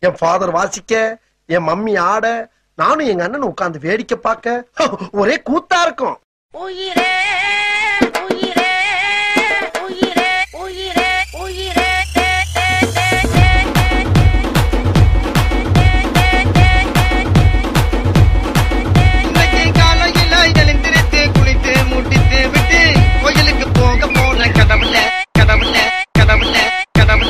என் father வாசிக்க என் mummy ஆட நானும் எங்க அண்ணன் உட்கார்ந்து வேடிக்கை பார்க்க ஒரே கூத்தா இருக்கும் உயிரே உயிரே உயிரே உயிரே உயிரே தே, தே, தே, தே, தே, இன்னைக்கு காலையில எழுந்திருத்து குளித்து முட்டித்து விட்டு கோயிலுக்கு போக போன கடவுள கடவுள கடவுள கடவுள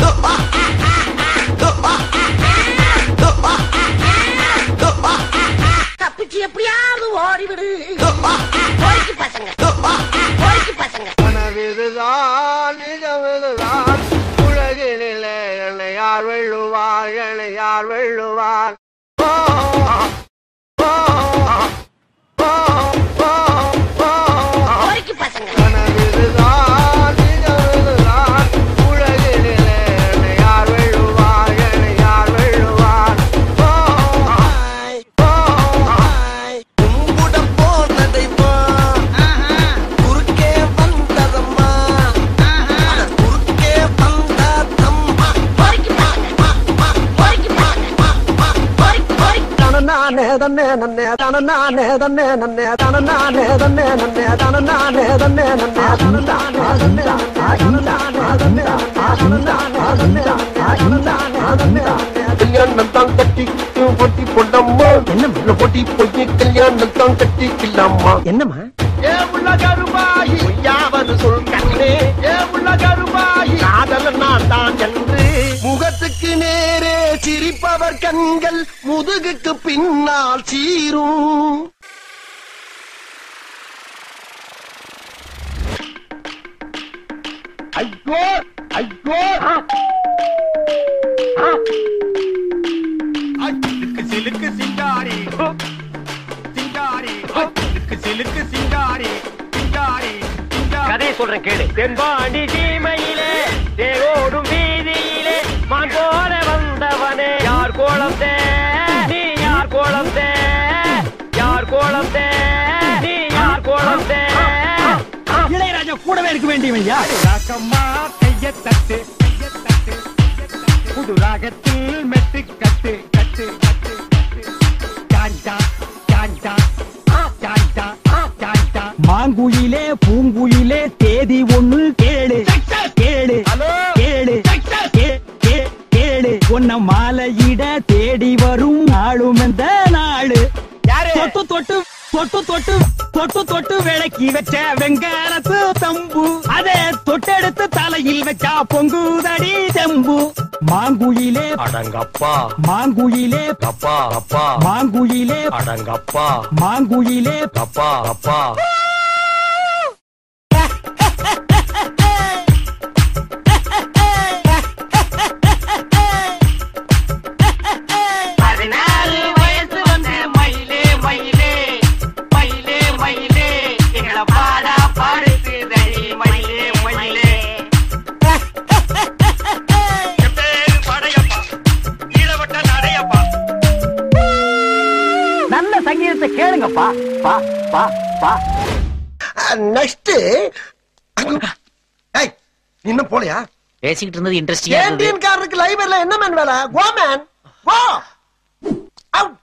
தப்பிச்சு எப்படியாவது ஓடிவிடு பொறுக்கி பசங்க பொறுக்கி பசங்க கனவிதுதான் நிஜமிதுதான் உலகினிலே என்னை யார் வெள்ளுவார் என்னை யார் வெள்ளுவார் ஓ, ஓ, ஓ, ஓ, ஓ. பொறுக்கி பசங்க கனவிதுதான் நிஜமிதுதான் உலகினிலே என்னை யார் வெள்ளுவார் என்னை யார் வெள்ளுவார் ஓ, ஓ, கும்பிட போனதை குறுக்கே வந்ததம்மா அட குறுக்கே வந்ததம்மா பொறுக்கி பசங்க பொறுக்கி பசங்க பொறுக்கி பொறுக்கி தனநானே தன்னே நன்னே தனநானே தன்னே நன்னே தனநானே தன்னே நன்னே தனநானே தன்னே நன்னே தனநானே தன்னே நன்னே தனநானே தன்னே நன்னே தனநானே தன்னே நன்னே தனநானே தன்னே நன்னே கல்யாணம் தான் கட்டிக்கிட்டு பொட்டி பொண்டம்மா என்ன பொட்டி பொய்ய கல்யாணம் தான் கட்டிக்கலாமா என்னம்மா ஏ உள்ள கருமாயி யாவது சொல் கண்ணே ஏ உள்ள கருமாயி காதல நான் தான் என்று முகத்துக்கு நேரே சிரிப்பவர் கண்கள் முதுகுக்கு பின்னால் சீரும் ஐயோ ஐயோ சிலுக்கு சிலுக்கு சிங்காரி சிங்காரி சிலுக்கு சிலுக்கு சிங்காரி சிங்காரி கதையை சொல்றேன் கேளு தென்பாண்டி சீமையிலே தேரோடும் வீதியிலே மான் போல வந்தவனே யார் கோலம் தே நீ யார் கோலம் தே யார் கோலம் தே நீ யார் கோலம் தே இளையராஜா கூடவே இருக்க வேண்டியவன் யார் ராக்கம்மா கைய தட்டு கைய தட்டு புது ராகத்தில் மெட்டு கட்டு கட்டு கட்டு கட்டு ஜாஞ்சா ஜாஞ்சா ஜாஞ்சா ஜாஞ்சா மாங்குயிலே பூங்குயிலே தேதி ஒண்ணு கேளு கேளு கேளு கே- கே- கேளு உன்ன மாலையிட தேடி வரும் நாளும் இந்த நாளு தொட்டு தொட்டு தொட்டு தொட்டு தொட்டு தொட்டு விளக்கி வச்ச வெங்காரத்து தம்பு அதே தொட்டெடுத்து தலையில் வச்சா பொங்குதடி செம்பு மாங்குயிலே அடங்கப்பா மாங்குயிலே அப்பா அப்பா மாங்குயிலே அடங்கப்பா மாங்குயிலே அப்பா அப்பா பதினாலு வயசு வந்து மயிலே மயிலே மயிலே மயிலே எங்களை பாடா பாடுத்துதடி மயிலே மயிலே என் பேரு படையப்பா ஈழவட்ட நடையப்பா நல்ல சங்கீதத்தை கேளுங்கப்பா பா பா பா நெக்ஸ்ட் ஏய் நீ இன்னும் போலையா பேசிக்கிட்டு இருந்தது இன்ட்ரெஸ்டிங்கா இருந்தது கேண்டீன் காரருக்கு லைப்ரரியில என்ன மேன் வேலை கோ மேன் கோ அவுட்